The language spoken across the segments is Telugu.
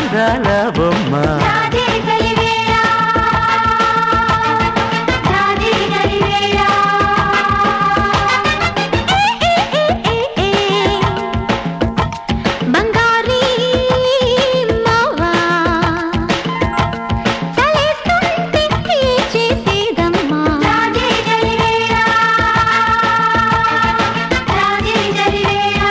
అందాల బొమ్మ రాజేరి కలివేళ రాజేరి కలివేళ బంగారీ మావా చలేస్తుంటే చేసేదమ్మా రాజేరి కలివేళ రాజేరి కలివేళ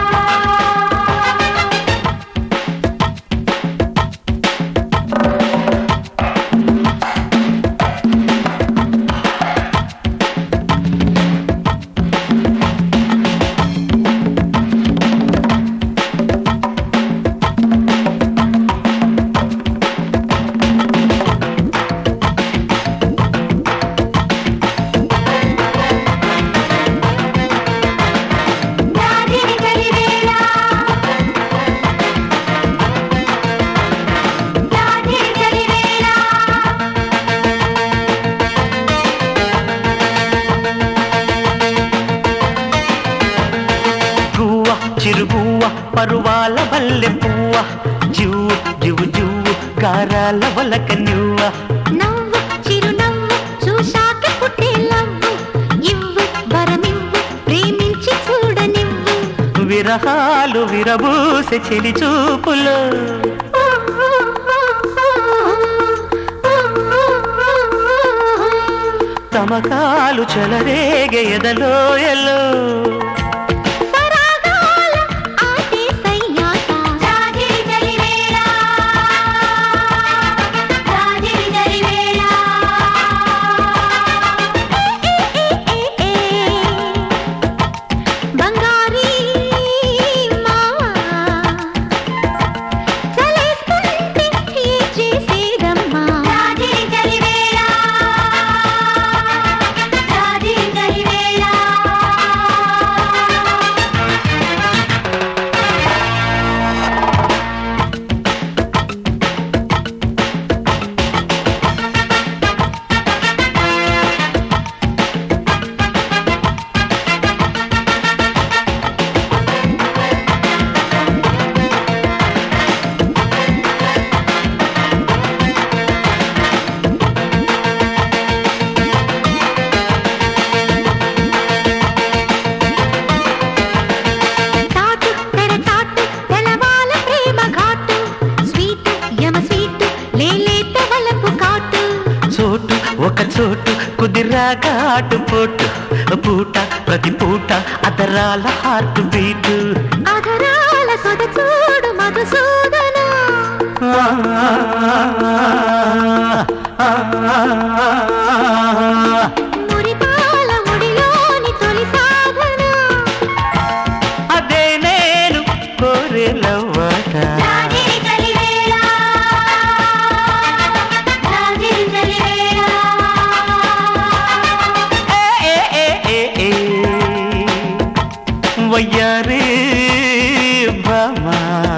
రాజేరి కలివేళ రాజేరి కలివేళ గువ్వ చిరుగువ్వ పరువాల వల్లె పువ్వ జువ్వు జువ్వు జువ్వు గారాల వలక నువ్వ నవ్వు చిరునవ్వు చూశాక పుట్టే లవ్వు ఇవ్వు వరమివ్వు ప్రేమించి చూడనివ్వు విరహాలు విరబూసె చెలి చూపులు తమకాలు చెలరేగె ఎదలోయలో సరాగాల ఆటే సయ్యాట రాజేరి కలివేళ రాజేరి కలివేళ బంగారీ మావా చలేస్తుంటే చేసేదమ్మా రాజేరి కలివేళ రాజేరి కలివేళ తాటు తెర తాటు తెలవాల ప్రేమ ఘాటు స్వీట్ యమ స్వీట్ లేలేత వలపు కాటు చోటు ఒక చోటు కుదిరాగా ఆటు పోటు పూట ప్రతి పూట అదరాల హార్ట్ బీటు అధరాల సొద చూడు మధుసూదన మురిపాల ముడిలోని తొలి సాధన అదే నేను కోరేలవ్వట రాజేరి కలివేళ రాజేరి కలివేళ ఏ, ఏ, ఏ, ఏ, ఏ. వయ్యారే బామా